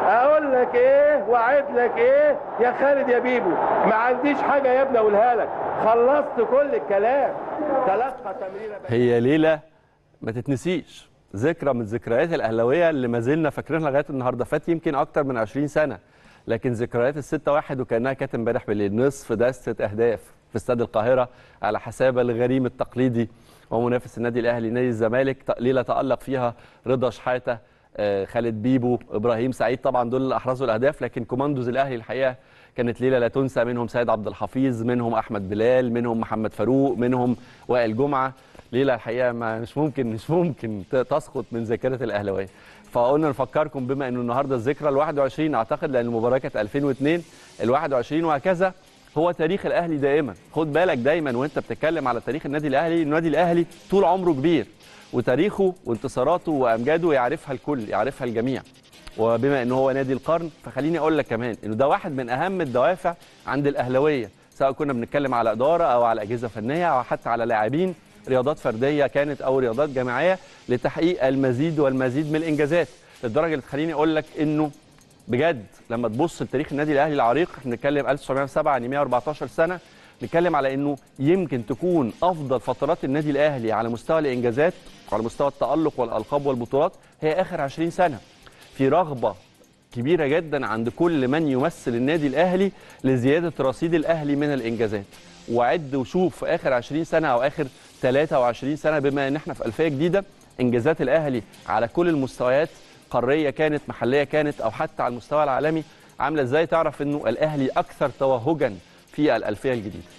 اقول لك ايه واعد لك ايه يا خالد يا بيبو ما عنديش حاجه يا ابني اقولها لك خلصت كل الكلام تلقى تمريره هي ليله ما تتنسيش ذكرى من ذكريات الاهلاويه اللي ما زلنا فاكرينها لغايه النهارده فات يمكن اكتر من 20 سنه لكن ذكريات الستة واحد وكانها كانت امبارح بالليل نصف دستة اهداف في استاد القاهره على حساب الغريم التقليدي ومنافس النادي الاهلي نادي الزمالك ليله تالق فيها رضا شحاته آه، خالد بيبو ابراهيم سعيد طبعا دول اللي احرزوا الاهداف لكن كوماندوز الاهلي الحقيقه كانت ليله لا تنسى منهم سيد عبد الحفيظ منهم احمد بلال منهم محمد فاروق منهم وائل جمعه ليله الحقيقه ما مش ممكن مش ممكن ت- تسقط من ذاكره الاهلاويه فقلنا نفكركم بما انه النهارده الذكرى ال 21 اعتقد لان المباراه كانت 2002 ال 21 وهكذا هو تاريخ الاهلي دائما خد بالك دايما وانت بتتكلم على تاريخ النادي الاهلي النادي الاهلي طول عمره كبير وتاريخه وانتصاراته وامجاده يعرفها الكل يعرفها الجميع وبما انه هو نادي القرن فخليني اقول لك كمان انه ده واحد من اهم الدوافع عند الاهلاويه سواء كنا بنتكلم على اداره او على اجهزه فنيه او حتى على لاعبين رياضات فرديه كانت او رياضات جماعيه لتحقيق المزيد والمزيد من الانجازات للدرجه اللي تخليني اقول لك انه بجد لما تبص لتاريخ النادي الاهلي العريق احنا بنتكلم 1907 يعني 114 سنه نتكلم على انه يمكن تكون افضل فترات النادي الاهلي على مستوى الانجازات وعلى مستوى التالق والالقاب والبطولات هي اخر 20 سنه في رغبه كبيره جدا عند كل من يمثل النادي الاهلي لزياده رصيد الاهلي من الانجازات وعد وشوف في اخر 20 سنه او اخر 23 سنه بما ان احنا في الفيه جديده انجازات الاهلي على كل المستويات قاريه كانت محليه كانت او حتى على المستوى العالمي عامله ازاي تعرف انه الاهلي اكثر توهجا في الالفيه الجديده